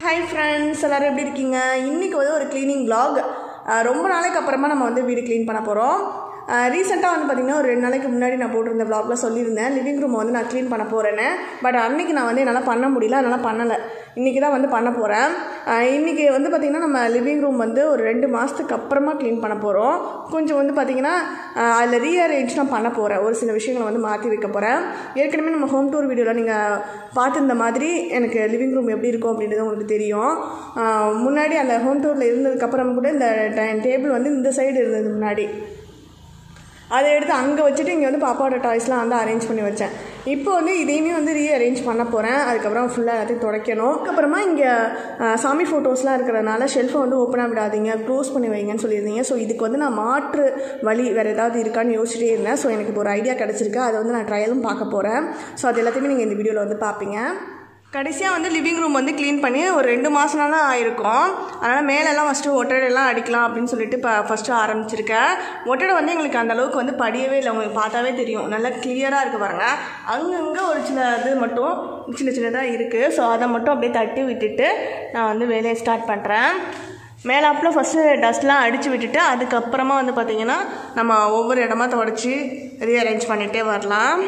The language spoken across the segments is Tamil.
ஹாய் ஃப்ரெண்ட்ஸ் எல்லோரும் எப்படி இருக்கீங்க இன்றைக்கி வந்து ஒரு க்ளீனிங் vlog அஹ் ரொம்ப நாளைக்கு அப்புறமா நம்ம வந்து வீடு க்ளீன் பண்ண போகிறோம் ரீசெண்டாக வந்து பார்த்திங்கன்னா ஒரு ரெண்டு நாளைக்கு முன்னாடி நான் போட்டிருந்த vlogல சொல்லியிருந்தேன் லிவிங் ரூமை வந்து நான் க்ளீன் பண்ண போகிறேன்னு பட் அன்றைக்கி நான் வந்து என்னால் பண்ண முடியல அதனால் பண்ணலை இன்றைக்கி தான் வந்து பண்ண போகிறேன் இன்றைக்கி வந்து பார்த்திங்கன்னா நம்ம லிவிங் ரூம் வந்து ஒரு ரெண்டு மாதத்துக்கு அப்புறமா க்ளீன் பண்ண போகிறோம் கொஞ்சம் வந்து பார்த்திங்கன்னா அதில் ரீஅரேஞ்ச் நான் பண்ண போகிறேன் ஒரு சில விஷயங்களை வந்து மாற்றி வைக்க போகிறேன் ஏற்கனவே நம்ம ஹோம் டூர் வீடியோவில் நீங்கள் பார்த்துருந்த மாதிரி எனக்கு லிவிங் ரூம் எப்படி இருக்கும் அப்படின்றது உங்களுக்கு தெரியும் ஆஹ் முன்னாடி அந்த ஹோம் டூரில் இருந்ததுக்கப்புறம் கூட இந்த டேபிள் வந்து இந்த சைடு இருந்தது முன்னாடி அதை எடுத்து அங்கே வச்சுட்டு இங்கே வந்து பாப்பாவோட டாய்ஸ்லாம் வந்து அரேஞ்ச் பண்ணி வச்சேன் இப்போ வந்து இதையுமே வந்து ரீஅரேஞ்ச் பண்ண போகிறேன் அதுக்கப்புறம் ஃபுல்லாக எல்லாத்தையும் துடைக்கணும் அதுக்கப்புறமா இங்கே சாமி ஃபோட்டோஸ்லாம் இருக்கிறதுனால ஷெல்ஃபை வந்து ஓப்பனாக விடாதீங்க க்ளோஸ் பண்ணி வைங்கன்னு சொல்லியிருந்தீங்க ஸோ இதுக்கு வந்து நான் மாற்று வழி வேறு ஏதாவது இருக்கான்னு யோசிச்சிட்டே இருந்தேன் ஸோ எனக்கு இப்போ ஒரு ஐடியா கிடச்சிருக்கு அதை வந்து நான் ட்ரையலும் பார்க்க போகிறேன் ஸோ அது எல்லாத்தையுமே நீங்கள் இந்த வீடியோவில் வந்து பார்ப்பீங்க கடைசியாக வந்து லிவிங் ரூம் வந்து க்ளீன் பண்ணி ஒரு ரெண்டு மாதம் தான் ஆயிருக்கும் அதனால் மேலெல்லாம் ஃபஸ்ட்டு ஒட்டடையெல்லாம் அடிக்கலாம் அப்படின்னு சொல்லிட்டு இப்போ ஃபஸ்ட்டு ஆரம்பிச்சிருக்கேன் ஒட்டடை வந்து எங்களுக்கு அந்த அளவுக்கு வந்து படியவே இல்லை உங்களுக்கு பார்த்தாவே தெரியும் நல்லா கிளியராக இருக்குது பாருங்கள் அங்கங்கே ஒரு சில இது மட்டும் சின்ன சின்னதாக இருக்குது ஸோ அதை மட்டும் அப்படியே தட்டி விட்டுட்டு நான் வந்து வேலையை ஸ்டார்ட் பண்ணுறேன் மேலாப்பில் ஃபஸ்ட்டு டஸ்ட்லாம் அடித்து விட்டுட்டு அதுக்கப்புறமா வந்து பார்த்திங்கன்னா நம்ம ஒவ்வொரு இடமா தொடச்சி ரீஅரேஞ்ச் பண்ணிகிட்டே வரலாம்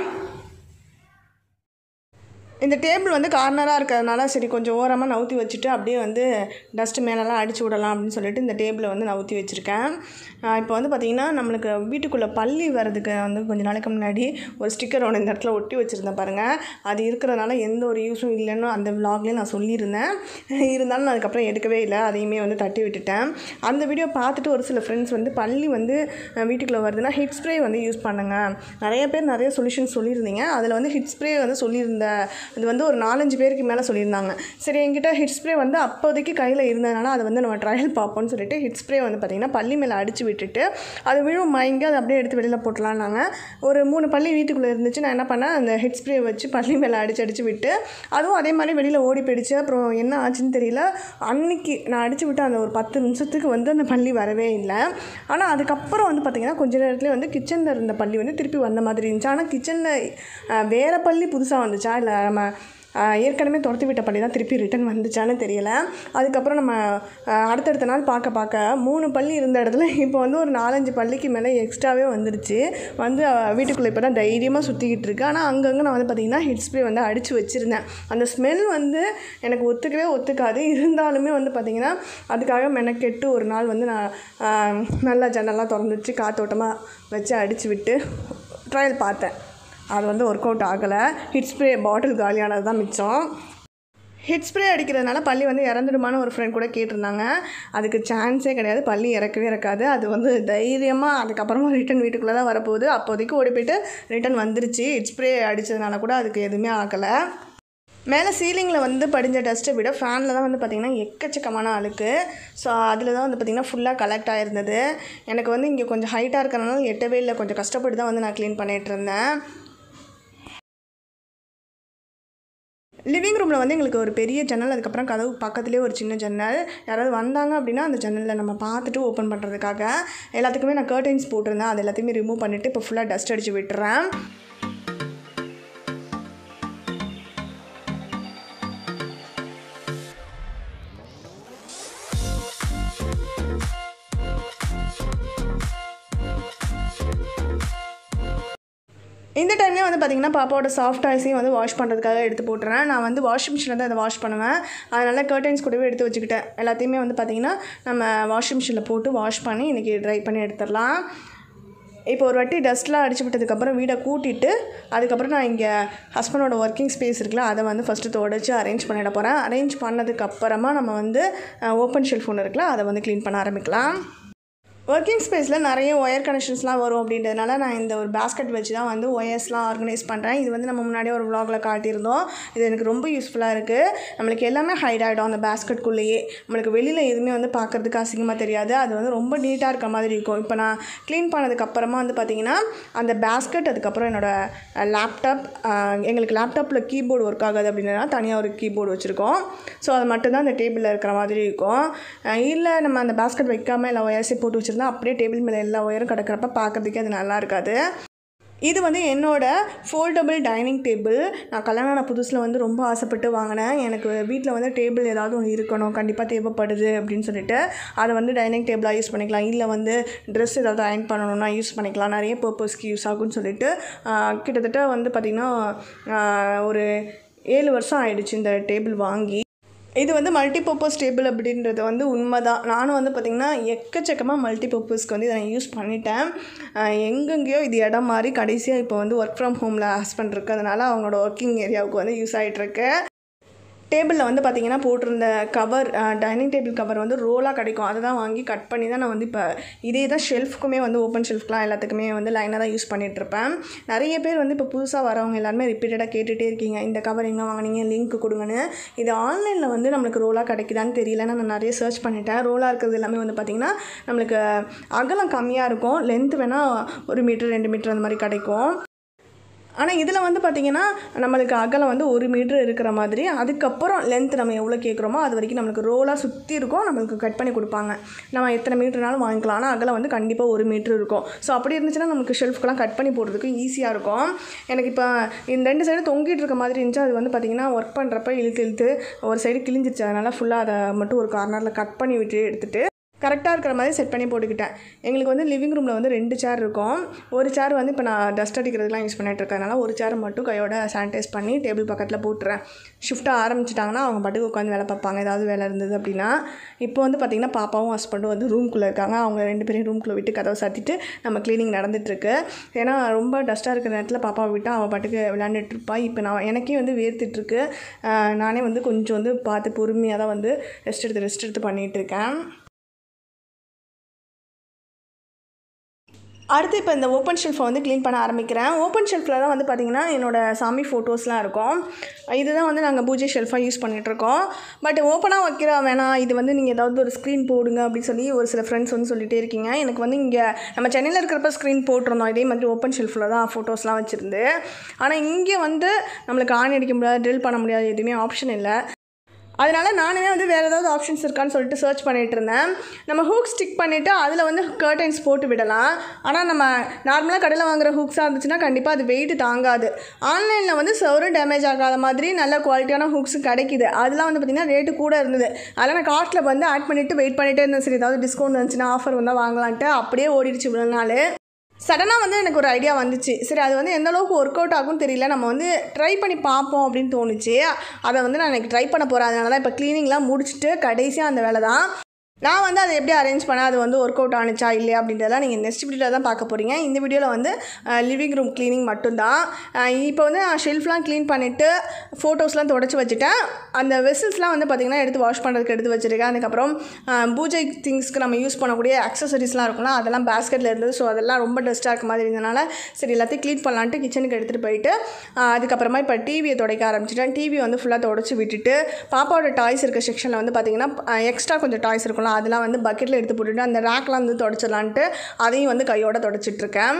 இந்த டேபிள் வந்து கார்னராக இருக்கிறதுனால சரி கொஞ்சம் ஓரமாக நவுத்தி வச்சுட்டு அப்படியே வந்து டஸ்ட்டு மேலெல்லாம் அடிச்சு விடலாம் அப்படின்னு சொல்லிட்டு இந்த டேபிளை வந்து நவுத்தி வச்சுருக்கேன் இப்போ வந்து பார்த்திங்கன்னா நம்மளுக்கு வீட்டுக்குள்ளே பள்ளி வர்றதுக்கு வந்து கொஞ்ச நாளைக்கு முன்னாடி ஒரு ஸ்டிக்கர் ஒன்று இந்த இடத்துல ஒட்டி வச்சுருந்தேன் பாருங்கள் அது இருக்கிறதுனால எந்த ஒரு யூஸும் இல்லைன்னு அந்த விலாக்லேயே நான் சொல்லியிருந்தேன் இருந்தாலும் நான் அதுக்கப்புறம் எடுக்கவே இல்லை அதையுமே வந்து தட்டி விட்டுட்டேன் அந்த வீடியோ பார்த்துட்டு ஒரு சில ஃப்ரெண்ட்ஸ் வந்து பள்ளி வந்து அஹ், வீட்டுக்குள்ளே வருதுன்னா ஹிட் ஸ்ப்ரே வந்து யூஸ் பண்ணுங்க நிறைய பேர் நிறைய சொல்யூஷன் சொல்லியிருந்தீங்க அதில் வந்து ஹிட் ஸ்ப்ரே வந்து சொல்லியிருந்த இது வந்து ஒரு நாலஞ்சு பேருக்கு மேலே சொல்லியிருந்தாங்க சரி என்கிட்ட ஹிட் ஸ்ப்ரே வந்து அப்போதைக்கு கையில் இருந்ததுனால அதை வந்து நம்ம ட்ரையல் பார்ப்போம்னு சொல்லிட்டு ஹிட் ஸ்ப்ரே வந்து பார்த்திங்கன்னா பள்ளி மேலே அடித்து விட்டுட்டு அது விழும் மயங்கி அதை அப்படியே எடுத்து வெளியில் போட்டலான்னாங்க ஒரு மூணு பள்ளி வீட்டுக்குள்ளே இருந்துச்சு நான் என்ன பண்ணேன் அந்த ஹெட் ஸ்ப்ரே வச்சு பள்ளி மேலே அடிச்சு அடிச்சு விட்டு அதுவும் அதே மாதிரி வெளியில் ஓடி போயிடுச்சு அப்புறம் என்ன ஆச்சுன்னு தெரியல அன்னைக்கு நான் அடிச்சு விட்டு அந்த ஒரு பத்து நிமிஷத்துக்கு வந்து அந்த பள்ளி வரவே இல்லை ஆனால் அதுக்கப்புறம் வந்து பார்த்திங்கன்னா கொஞ்ச நேரத்துலேயே வந்து கிச்சனில் இருந்த பள்ளி வந்து திருப்பி வந்த மாதிரி இருந்துச்சு ஆனால் கிச்சனில் வேறு பள்ளி புதுசாக வந்துச்சா இல்லை நம்ம ஆஹ் ஏற்கனவே துரத்தி விட்ட பள்ளி தான் திருப்பி ரிட்டன் வந்துச்சான்னு தெரியல அதுக்கப்புறம் நம்ம ஆஹ் அடுத்தடுத்த நாள் பார்க்க பார்க்க மூணு பள்ளி இருந்த இடத்துல இப்போ வந்து ஒரு நாலஞ்சு பள்ளிக்கு மேலே எக்ஸ்ட்ராவே வந்துருச்சு வந்து ஆஹ் வீட்டுக்குள்ளே இப்போ தான் தைரியமாக சுற்றிக்கிட்டு இருக்கு ஆனால் அங்கங்கே நான் வந்து பார்த்திங்கன்னா ஹெட் ஸ்ப்ரே வந்து அடித்து வச்சுருந்தேன் அந்த ஸ்மெல் வந்து எனக்கு ஒத்துக்கவே ஒத்துக்காது இருந்தாலுமே வந்து பார்த்திங்கன்னா அதுக்காக மெனக்கெட்டு ஒரு நாள் வந்து நான் ஆஹ் நல்லா ஜன்னல்லாம் திறந்து வச்சு காத்தோட்டமாக வச்சு அடித்து விட்டு ட்ரையல் பார்த்தேன் அது வந்து ஒர்க் அவுட் ஆகலை ஹிட் ஸ்ப்ரே பாட்டில் காலியானது தான் மிச்சம் ஹிட் ஸ்ப்ரே அடிக்கிறதுனால பள்ளி வந்து இறந்துடுமான்னு ஒரு ஃப்ரெண்ட் கூட கேட்டிருந்தாங்க அதுக்கு சான்ஸே கிடையாது பள்ளி இறக்கவே இறக்காது அது வந்து தைரியமாக அதுக்கப்புறமா ரிட்டன் வீட்டுக்குள்ளே தான் வரப்போகுது அப்போதைக்கு ஓடி போயிட்டு ரிட்டன் வந்துருச்சு ஹிட் ஸ்ப்ரே அடித்ததுனால கூட அதுக்கு எதுவுமே ஆகலை மேலே சீலிங்கில் வந்து படிஞ்ச டஸ்ட்டை விட ஃபேனில் தான் வந்து பார்த்திங்கன்னா எக்கச்சக்கமான அழுக்கு ஸோ அதில் தான் வந்து பார்த்திங்கன்னா ஃபுல்லாக கலெக்ட் ஆகிருந்தது எனக்கு வந்து இங்கே கொஞ்சம் ஹைட்டாக இருக்கிறனால எட்டவே இல்லை கொஞ்சம் கஷ்டப்பட்டு தான் வந்து நான் க்ளீன் பண்ணிகிட்டு இருந்தேன் லிவிங் ரூமில் வந்து எங்களுக்கு ஒரு பெரிய ஜன்னல் அதுக்கப்புறம் கதவு பக்கத்துலேயே ஒரு சின்ன ஜன்னல் யாராவது வந்தாங்க அப்படின்னா அந்த ஜன்னலில் நம்ம பார்த்துட்டு ஓப்பன் பண்ணுறதுக்காக எல்லாத்துக்குமே நான் கர்டைன்ஸ் போட்டிருந்தேன் அது எல்லாத்தையுமே ரிமூவ் பண்ணிவிட்டு இப்போ ஃபுல்லாக டஸ்ட் அடித்து விட்டுறேன் இந்த டைம்லேயே வந்து பார்த்திங்கன்னா பாப்பாவோட சாஃப்ட் டாய்ஸையும் வந்து வாஷ் பண்ணுறதுக்காக எடுத்து போட்டுறேன் நான் வந்து வாஷிங் மிஷினில் தான் அதை வாஷ் பண்ணுவேன் அதனால் கர்டைன்ஸ் கூடவே எடுத்து வச்சுக்கிட்டேன் எல்லாத்தையுமே வந்து பார்த்திங்கன்னா நம்ம வாஷிங் மிஷினில் போட்டு வாஷ் பண்ணி இன்றைக்கி ட்ரை பண்ணி எடுத்துடலாம் இப்போ ஒரு வாட்டி டஸ்ட்லாம் அடிச்சு விட்டதுக்கப்புறம் வீடை கூட்டிட்டு அதுக்கப்புறம் நான் இங்கே ஹஸ்பண்டோட ஒர்க்கிங் ஸ்பேஸ் இருக்குல்ல அதை வந்து ஃபஸ்ட்டு தொடச்சி அரேஞ்ச் பண்ணிட போகிறேன் அரேஞ்ச் பண்ணதுக்கப்புறமா நம்ம வந்து ஓப்பன் ஷெல்ஃப் ஒன்று இருக்குல்ல அதை வந்து க்ளீன் பண்ண ஆரம்பிக்கலாம் ஒர்க்கிங் ஸ்பேஸில் நிறைய ஒயர் கனெக்ஷன்ஸ்லாம் வரும் அப்படின்றதுனால நான் இந்த ஒரு பேஸ்கெட் வச்சு தான் வந்து ஒயர்ஸ்லாம் ஆர்கனைஸ் பண்ணுறேன் இது வந்து நம்ம முன்னாடியே ஒரு vlogல காட்டியிருந்தோம் இது எனக்கு ரொம்ப யூஸ்ஃபுல்லாக இருக்குது நம்மளுக்கு எல்லாமே ஹைட் ஆகிடும் அந்த பேஸ்கெட்குள்ளேயே நம்மளுக்கு வெளியில் எதுவுமே வந்து பார்க்குறதுக்கு அசிங்கமாக தெரியாது அது வந்து ரொம்ப நீட்டாக இருக்க மாதிரி இருக்கும் இப்போ நான் க்ளீன் பண்ணதுக்கப்புறமா வந்து பார்த்திங்கன்னா அந்த பேஸ்கெட் அதுக்கப்புறம் என்னோடய லேப்டாப் எங்களுக்கு லேப்டாப்பில் கீபோர்டு ஒர்க் ஆகாது அப்படின்னா தனியாக ஒரு கீபோர்டு வச்சுருக்கோம் ஸோ அது மட்டும்தான் அந்த டேபிளில் இருக்கிற மாதிரி இருக்கும் இல்லை நம்ம அந்த பேஸ்கெட் வைக்காமல் எல்லா ஒயர்ஸையும் போட்டு வச்சுருந்தா அப்படியே டேபிள் மேலே எல்லா ஒயரும் கிடக்கிறப்ப பார்க்கறதுக்கே அது நல்லா இருக்காது இது வந்து என்னோட ஃபோல்டபுள் டைனிங் டேபிள் நான் கல்யாணம் ஆன புதுசில் வந்து ரொம்ப ஆசைப்பட்டு வாங்கினேன் எனக்கு வீட்டில் வந்து டேபிள் ஏதாவது ஒன்று இருக்கணும் கண்டிப்பாக தேவைப்படுது அப்படின்னு சொல்லிட்டு அதை வந்து டைனிங் டேபிளாக யூஸ் பண்ணிக்கலாம் இல்லை வந்து ட்ரெஸ் ஏதாவது அயன் பண்ணணும்னா யூஸ் பண்ணிக்கலாம் நிறைய பர்பஸ்க்கு யூஸ் ஆகும்னு சொல்லிட்டு ஆஹ், கிட்டத்தட்ட வந்து பார்த்திங்கன்னா ஆஹ், ஒரு ஏழு வருஷம் ஆயிடுச்சு இந்த டேபிள் வாங்கி இது வந்து மல்டிபர்பஸ் டேபிள் அப்படின்றது வந்து உண்மை தான் நானும் வந்து பார்த்திங்கன்னா எக்கச்சக்கமாக மல்டிபர்பஸ்க்கு வந்து இதை நான் யூஸ் பண்ணிட்டேன் ஆஹ் எங்கெங்கேயோ இது இடம் மாதிரி கடைசியாக இப்போ வந்து ஒர்க் ஃப்ரம் ஹோமில் ஹஸ்பண்ட் இருக்கிறதுனால அவங்களோட ஒர்க்கிங் ஏரியாவுக்கு வந்து யூஸ் ஆகிட்டுருக்கு டேபிளில் வந்து பார்த்தீங்கன்னா போட்டிருந்த கவர் டைனிங் டேபிள் கவர் வந்து ரோலாக கிடைக்கும் அதை தான் வாங்கி கட் பண்ணி தான் நான் வந்து இப்போ இதே தான் ஷெல்ஃப்க்குமே வந்து ஓப்பன் ஷெல்ஃப்லாம் எல்லாத்துக்குமே வந்து லைனாக தான் யூஸ் பண்ணிகிட்ருப்பேன் நிறைய பேர் வந்து இப்போ புதுசாக வரவங்க எல்லாருமே ரிப்பீட்டடாக கேட்டுகிட்டே இருக்கீங்க இந்த கவர் எங்கே வாங்குனீங்க லிங்க் கொடுங்கன்னு இது ஆன்லைனில் வந்து நம்மளுக்கு ரோலாக கிடைக்குதான்னு தெரியல நான் நிறைய சர்ச் பண்ணிட்டேன் ரோலாக இருக்கிறது எல்லாமே வந்து பார்த்திங்கன்னா நம்மளுக்கு அகலம் கம்மியாக இருக்கும் லென்த் வேணால் ஒரு மீட்டர் ரெண்டு மீட்டர் அந்த மாதிரி கிடைக்கும் ஆனால் இதில் வந்து பார்த்திங்கன்னா நம்மளுக்கு அகலம் வந்து ஒரு மீட்ரு இருக்கிற மாதிரி அதுக்கப்புறம் லென்த் நம்ம எவ்வளோ கேட்குறோமோ அது வரைக்கும் நம்மளுக்கு ரோலாக சுற்றி இருக்கும் நம்மளுக்கு கட் பண்ணி கொடுப்பாங்க நம்ம எத்தனை மீட்டர்னாலும் வாங்கிக்கலாம் ஆனால் அகலம் வந்து கண்டிப்பாக ஒரு மீட்ரு இருக்கும் ஸோ அப்படி இருந்துச்சுன்னா நமக்கு ஷெல்ஃப்க்கெலாம் கட் பண்ணி போடுறதுக்கு ஈஸியாக இருக்கும் எனக்கு இப்போ இந்த ரெண்டு சைடு தொங்கிட்டு இருக்க மாதிரி இருந்துச்சு அது வந்து பார்த்திங்கன்னா ஒர்க் பண்ணுறப்ப இழுத்து இழுத்து ஒரு சைடு கிழிஞ்சிருச்சு அதனால் ஃபுல்லாக அதை மட்டும் ஒரு கார்னரில் கட் பண்ணி விட்டு எடுத்துகிட்டு கரெக்டாக இருக்கிற மாதிரி செட் பண்ணி போட்டுக்கிட்டேன் எங்களுக்கு வந்து லிவிங் ரூமில் வந்து ரெண்டு சேர் இருக்கும் ஒரு சேர் வந்து இப்போ நான் டஸ்ட் அடிக்கிறதுலாம் யூஸ் பண்ணிட்டு இருக்கறனால ஒரு சேர் மட்டும் கையோட சானிடைஸ் பண்ணி டேபிள் பக்கத்தில் போட்டுறேன் ஷிஃப்ட்டாக ஆரம்பிச்சிட்டாங்கன்னா அவங்க பாட்டுக்கு உட்காந்து வேலை பார்ப்பாங்க ஏதாவது வேலை இருந்தது அப்படின்னா இப்போ வந்து பார்த்திங்கன்னா பாப்பாவும் ஹஸ்பண்டும் வந்து ரூம்குள்ளே இருக்காங்க அவங்க ரெண்டு பேரையும் ரூம்குள்ளே விட்டு கதவை சாத்திட்டு நம்ம க்ளீனிங் நடந்துட்டுருக்கு ஏன்னா ரொம்ப டஸ்ட்டாக இருக்கிற நேரத்தில் பாப்பாவை விட்டால் அவள் பாட்டுக்கு விளையாண்டுட்டு இருப்பா இப்போ நான் எனக்கே வந்து வேர்த்துட்ருக்கு நானே வந்து கொஞ்சம் வந்து பார்த்து பொறுமையாக தான் வந்து ரெஸ்ட் எடுத்து ரெஸ்ட் எடுத்து பண்ணிகிட்டு இருக்கேன் அடுத்து இப்போ இந்த ஓப்பன் ஷெல்ஃபை வந்து க்ளீன் பண்ண ஆரம்பிக்கிறேன் ஓப்பன் ஷெல்ஃபில் தான் வந்து பார்த்திங்கன்னா என்னோடய சாமி ஃபோட்டோஸ்லாம் இருக்கும் இதுதான் வந்து நாங்கள் பூஜை ஷெல்ஃபாக யூஸ் பண்ணிகிட்ருக்கோம் பட் ஓப்பனாக வைக்கிற வேணாம் இது வந்து நீங்கள் ஏதாவது ஒரு ஸ்க்ரீன் போடுங்க அப்படின்னு சொல்லி ஒரு சில ஃப்ரெண்ட்ஸ் வந்து சொல்லிகிட்டே இருக்கீங்க எனக்கு வந்து இங்கே நம்ம சென்னையில் இருக்கிறப்ப ஸ்க்ரீன் போட்டிருந்தோம் இதே மாதிரி ஓப்பன் ஷெல்ஃபில் தான் ஃபோட்டோஸ்லாம் வச்சுருந்து ஆனால் இங்கே வந்து நம்மளுக்கு ஆன் அடிக்க முடியாது ட்ரில் பண்ண முடியாது எதுவுமே ஆப்ஷன் இல்லை அதனால நானே வந்து வேறு ஏதாவது ஆப்ஷன்ஸ் இருக்கான்னு சொல்லிட்டு சர்ச் பண்ணிட்டு இருந்தேன் நம்ம ஹூக் ஸ்டிக் பண்ணிவிட்டு அதில் வந்து கர்டைன்ஸ் போட்டு விடலாம் ஆனால் நம்ம நார்மலாக கடையில் வாங்குற ஹூக்ஸாக இருந்துச்சுன்னா கண்டிப்பாக அது வெயிட் தாங்காது ஆன்லைனில் வந்து சவரும் டேமேஜ் ஆகாத மாதிரி நல்ல குவாலிட்டியான ஹூக்ஸ் கிடைக்குது அதெல்லாம் வந்து பார்த்திங்கன்னா ரேட்டு கூட இருந்தது அதெல்லாம் நான் காஸ்ட்டில் வந்து ஆட் பண்ணிவிட்டு வெயிட் பண்ணிகிட்டே இருந்தேன் சரி ஏதாவது டிஸ்கவுண்ட் வந்துச்சுன்னா ஆஃபர் வந்தால் வாங்கலான்ட்டு அப்படியே ஓடிடுச்சு இவ்வளோ நாள் சடனாக வந்து எனக்கு ஒரு ஐடியா வந்துச்சு சரி அது வந்து எந்த அளவுக்கு ஒர்க் அவுட் ஆகும்னு தெரியல நம்ம வந்து ட்ரை பண்ணி பார்ப்போம் அப்படின்னு தோணுச்சு அதை வந்து நான் எனக்கு ட்ரை பண்ண போகிறேன் அதனால தான் இப்போ க்ளீனிங்லாம் முடிச்சுட்டு கடைசியாக அந்த வேலை தான் நான் வந்து அதை எப்படி அரேஞ்ச் பண்ணேன் அது வந்து ஒர்க் அவுட் ஆனுச்சா இல்லையா அப்படின்றதெல்லாம் நீங்கள் நெக்ஸ்ட் வீடியோவில் தான் பார்க்க போகிறீங்க இந்த வீடியோவில் வந்து லிவிங் ரூம் க்ளீனிங் மட்டும்தான் இப்போ வந்து நான் ஷெல்ஃப்லாம் க்ளீன் பண்ணிவிட்டு ஃபோட்டோஸ்லாம் தொடச்சி வச்சுட்டேன் அந்த வெசல்ஸ்லாம் வந்து பார்த்திங்கன்னா எடுத்து வாஷ் பண்ணுறதுக்கு எடுத்து வச்சுருக்கேன் அதுக்கப்புறம் அஹ், பூஜை திங்ஸ்க்கு நம்ம யூஸ் பண்ணக்கூடிய அக்சசரிஸ்லாம் இருக்கும்ல அதெல்லாம் பேஸ்கெட்டில் இருந்தது ஸோ அதெல்லாம் ரொம்ப டஸ்ட்டாக இருக்க மாதிரி இருந்தனால சரி எல்லாத்தையும் க்ளீன் பண்ணலான்ட்டு கிச்சனுக்கு எடுத்துகிட்டு போயிட்டு அஹ், அதுக்கப்புறமா இப்போ டிவியை துடைக்க ஆரம்பிச்சிட்டேன் டிவி வந்து ஃபுல்லாக தொடச்சி விட்டுட்டு பாப்பாவோட டாய்ஸ் இருக்க செக்ஷனில் வந்து பார்த்திங்கன்னா எக்ஸ்ட்ரா கொஞ்சம் டாய்ஸ் இருக்கும்ல அதெல்லாம் வந்து பக்கெட்டில் எடுத்து போட்டுட்டு அந்த ரேக்லாம் வந்து தொடச்சிடலான்ட்டு அதையும் வந்து கையோட தொடச்சிட்ருக்கேன்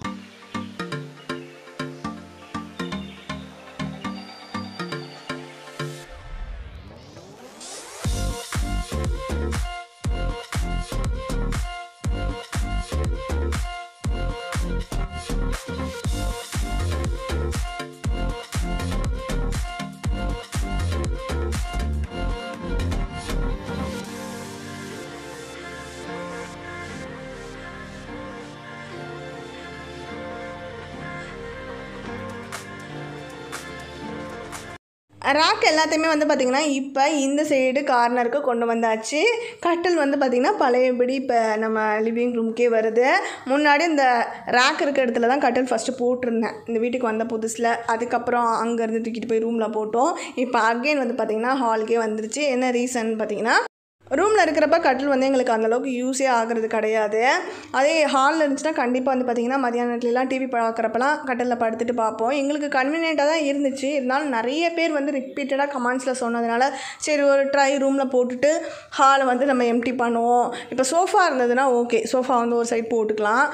ரேக் எல்லாத்தையுமே வந்து பார்த்திங்கன்னா இப்போ இந்த சைடு கார்னருக்கு கொண்டு வந்தாச்சு கட்டில் வந்து பார்த்திங்கன்னா பழையபடி இப்போ நம்ம லிவிங் ரூம்க்கே வருது முன்னாடி இந்த ரேக் இருக்க இடத்துல தான் கட்டில் ஃபஸ்ட்டு போட்டிருந்தேன் இந்த வீட்டுக்கு வந்த புதுசில் அதுக்கப்புறம் அங்கேருந்து தூக்கிட்டு போய் ரூமில் போட்டோம் இப்போ அகைன் வந்து பார்த்திங்கன்னா ஹாலுக்கே வந்துருச்சு என்ன ரீசன் பார்த்திங்கன்னா ரூமில் இருக்கிறப்ப கட்டில் வந்து எங்களுக்கு அந்தளவுக்கு யூஸே ஆகிறது கிடையாது அதே ஹாலில் இருந்துச்சுன்னா கண்டிப்பாக வந்து பார்த்திங்கன்னா மதியான நேரத்துலலாம் டிவி பார்க்குறப்பலாம் கட்டிலில் படுத்துட்டு பார்ப்போம் எங்களுக்கு கன்வீனியண்ட்டாக தான் இருந்துச்சு இருந்தாலும் நிறைய பேர் வந்து ரிப்பீட்டடாக கமெண்ட்ஸில் சொன்னதுனால சரி ஒரு ட்ரை ரூமில் போட்டுட்டு ஹாலை வந்து நம்ம எம்டி பண்ணுவோம் இப்போ சோஃபா இருந்ததுன்னா ஓகே சோஃபா வந்து ஒரு சைட் போட்டுக்கலாம்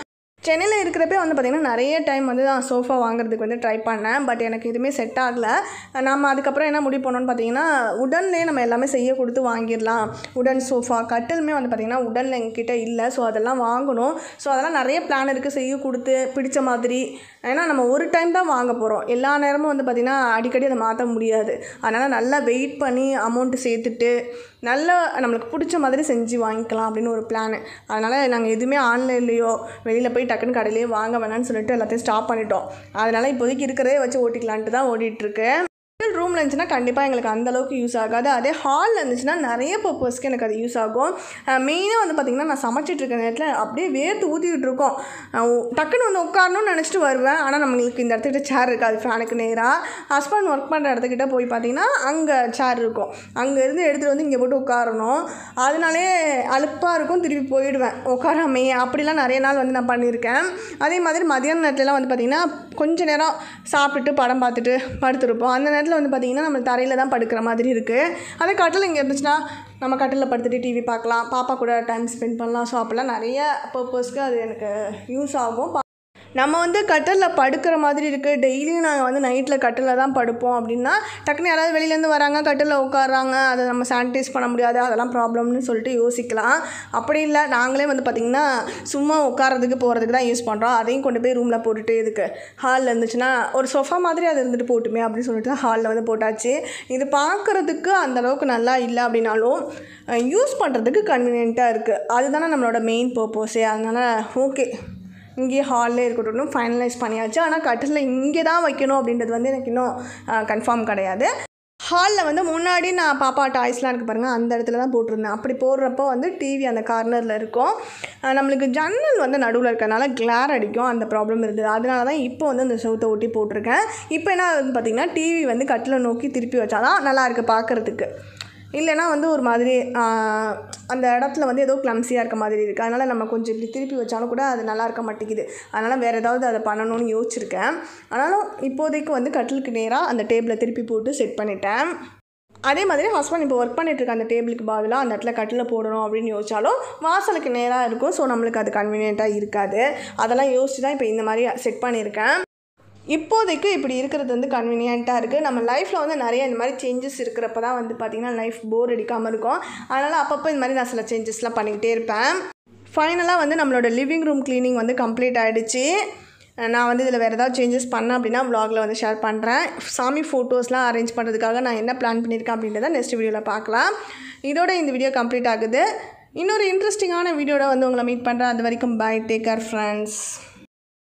சென்னையில் இருக்கிறப்பே வந்து பார்த்திங்கன்னா நிறைய டைம் வந்து நான் சோஃபா வாங்குறதுக்கு வந்து ட்ரை பண்ணேன் பட் எனக்கு எதுவுமே செட் ஆகலை நம்ம அதுக்கப்புறம் என்ன முடிவு பண்ணோன்னு பார்த்தீங்கன்னா உடன்லேயே நம்ம எல்லாமே செய்ய கொடுத்து வாங்கிடலாம் உடன் சோஃபா கட்டிலுமே வந்து பார்த்திங்கன்னா உடனில் எங்ககிட்ட இல்லை ஸோ அதெல்லாம் வாங்கணும் ஸோ அதெல்லாம் நிறைய பிளான் இருக்குது செய்ய கொடுத்து பிடிச்ச மாதிரி ஏன்னா நம்ம ஒரு டைம் தான் வாங்க போகிறோம் எல்லா நேரமும் வந்து பார்த்திங்கன்னா அடிக்கடி அதை மாற்ற முடியாது அதனால் நல்லா வெயிட் பண்ணி அமௌண்ட்டு சேர்த்துட்டு நல்லா நம்மளுக்கு பிடிச்ச மாதிரி செஞ்சு வாங்கிக்கலாம் அப்படின்னு ஒரு பிளான் அதனால் நாங்கள் எதுவுமே ஆன்லைன்லேயோ வெளியில் போய் டக்குன்னு கடையிலேயே வாங்க வேணாம்னு சொல்லிட்டு எல்லாத்தையும் ஸ்டாப் பண்ணிட்டோம் அதனால் இப்போதைக்கு இருக்கிறதே வச்சு ஓட்டிக்கலான்ட்டு தான் ஓடிட்டுருக்கு ரூமில் இருந்துச்சுன்னா கண்டிப்பாக எங்களுக்கு அந்த அளவுக்கு யூஸ் ஆகாது அதே ஹாலில் இருந்துச்சுன்னா நிறைய பர்பஸ்க்கு எனக்கு அது யூஸ் ஆகும் மெயினாக வந்து பார்த்திங்கன்னா நான் சமைச்சிட்டு இருக்க நேரத்தில் அப்படியே வேர்த்து ஊற்றிக்கிட்டு இருக்கோம் அஹ் உ- டக்குன்னு வந்து உட்காரணும்னு நினச்சிட்டு வருவேன் ஆனால் நம்மளுக்கு இந்த இடத்துக்கிட்ட சேர் இருக்காது ஃபேனுக்கு நேராக ஹஸ்பண்ட் ஒர்க் பண்ணுற இடத்துக்கிட்ட போய் பார்த்தீங்கன்னா அங்கே சேர் இருக்கும் அங்கேருந்து எடுத்துகிட்டு வந்து இங்கே போட்டு உட்காரணும் அதனாலே அலுப்பாக இருக்கும் திருப்பி போயிடுவேன் உட்காராமே அப்படிலாம் நிறைய நாள் வந்து நான் பண்ணியிருக்கேன் அதே மாதிரி மதியான நேரத்துலலாம் வந்து பார்த்திங்கன்னா கொஞ்ச நேரம் சாப்பிட்டுட்டு படம் பார்த்துட்டு படுத்திருப்போம் அந்த நேரத்தில் வந்து பார்த்திங்கன்னா நம்ம தரையில் தான் படுக்கிற மாதிரி இருக்குது அதே கட்டில் இங்கே இருந்துச்சுன்னா நம்ம கட்டிலில் படுத்துட்டு டிவி பார்க்கலாம் பாப்பா கூட டைம் ஸ்பெண்ட் பண்ணலாம் ஸோ அப்போல்லாம் நிறைய பர்பஸ்க்கு அது எனக்கு யூஸ் ஆகும் நம்ம வந்து கட்டிலில் படுக்கிற மாதிரி இருக்குது டெய்லியும் நாங்கள் வந்து நைட்டில் கட்டிலில் தான் படுப்போம் அப்படின்னா டக்குன்னு யாராவது வெளியிலேருந்து வராங்க கட்டிலில் உட்காடுறாங்க அதை நம்ம சானிடைஸ் பண்ண முடியாது அதெல்லாம் ப்ராப்ளம்னு சொல்லிட்டு யோசிக்கலாம் அப்படி இல்லை நாங்களே வந்து பார்த்திங்கன்னா சும்மா உட்காரதுக்கு போகிறதுக்கு தான் யூஸ் பண்ணுறோம் அதையும் கொண்டு போய் ரூமில் போட்டுட்டு இதுக்கு ஹாலில் இருந்துச்சுன்னா ஒரு சொஃபா மாதிரி அது இருந்துட்டு போட்டுமே அப்படின்னு சொல்லிட்டு தான் ஹாலில் வந்து போட்டாச்சு இது பார்க்குறதுக்கு அந்த அளவுக்கு நல்லா இல்லை அப்படின்னாலும் யூஸ் பண்ணுறதுக்கு கன்வீனியண்ட்டாக இருக்குது அதுதானே நம்மளோட மெயின் பர்பஸே அதனால் ஓகே இங்கேயே ஹாலில் இருக்கட்டும் ஃபைனலைஸ் பண்ணியாச்சு ஆனால் கட்டிலில் இங்கே தான் வைக்கணும் அப்படின்றது வந்து எனக்கு இன்னும் கன்ஃபார்ம் கிடையாது ஹாலில் வந்து முன்னாடி நான் பாப்பா டாய்ஸ்லாம் இருக்குது பாருங்கள் அந்த இடத்துல தான் போட்டிருந்தேன் அப்படி போடுறப்போ வந்து டிவி அந்த கார்னரில் இருக்கும் அஹ் நம்மளுக்கு ஜன்னல் வந்து நடுவில் இருக்கறனால கிளார் அடிக்கும் அந்த ப்ராப்ளம் இருந்தது அதனால தான் இப்போ வந்து அந்த செவுத்தை ஒட்டி போட்டிருக்கேன் இப்போ என்ன ஆகுதுன்னு பார்த்தீங்கன்னா டிவி வந்து கட்டிலை நோக்கி திருப்பி வச்சாதான் நல்லா இருக்குது பார்க்குறதுக்கு இல்லைன்னா வந்து ஒரு மாதிரி ஆஹ், அந்த இடத்துல வந்து ஏதோ கிளம்ஸியாக இருக்க மாதிரி இருக்குது அதனால் நம்ம கொஞ்சம் இப்படி திருப்பி வச்சாலும் கூட அது நல்லா இருக்க மாட்டேங்குது அதனால் வேறு ஏதாவது அதை பண்ணணும்னு யோசிச்சிருக்கேன் ஆனாலும் இப்போதைக்கு வந்து கட்டிலுக்கு நேராக அந்த டேபிளை திருப்பி போட்டு செட் பண்ணிட்டேன் அதே மாதிரி ஹஸ்பண்ட் இப்போ ஒர்க் பண்ணிட்டு இருக்க அந்த டேபிளுக்கு பதிலாக அந்த இடத்துல கட்டில் போடணும் அப்படின்னு யோசிச்சாலும் வாசலுக்கு நேராக இருக்கும் ஸோ நம்மளுக்கு அது கன்வீனியண்ட்டாக இருக்காது அதெல்லாம் யோசிச்சு தான் இப்போ இந்த மாதிரி செட் பண்ணியிருக்கேன் இப்போதைக்கு இப்படி இருக்கிறது வந்து கன்வீனியண்ட்டாக இருக்குது நம்ம லைஃப்பில் வந்து நிறைய இந்த மாதிரி சேஞ்சஸ் இருக்கிறப்ப தான் வந்து பார்த்திங்கன்னா லைஃப் போர் அடிக்காமல் இருக்கும் அதனால் அப்பப்போ இந்த மாதிரி நான் சில சேஞ்சஸ்லாம் பண்ணிக்கிட்டே இருப்பேன் ஃபைனலாக வந்து நம்மளோட லிவிங் ரூம் க்ளீனிங் வந்து கம்ப்ளீட் ஆகிடுச்சு நான் வந்து இதில் வேறு ஏதாவது சேஞ்சஸ் பண்ணேன் அப்படின்னா vlogல வந்து ஷேர் பண்ணுறேன் சாமி ஃபோட்டோஸ்லாம் அரேஞ்ச் பண்ணுறதுக்காக நான் என்ன பிளான் பண்ணியிருக்கேன் அப்படின்றத நெக்ஸ்ட் வீடியோவில் பார்க்கலாம் இதோட இந்த வீடியோ கம்ப்ளீட் ஆகுது இன்னொரு இன்ட்ரெஸ்டிங்கான வீடியோட வந்து உங்களை மீட் பண்ணுறேன் அது வரைக்கும் பை டேக் கேர் ஃப்ரெண்ட்ஸ்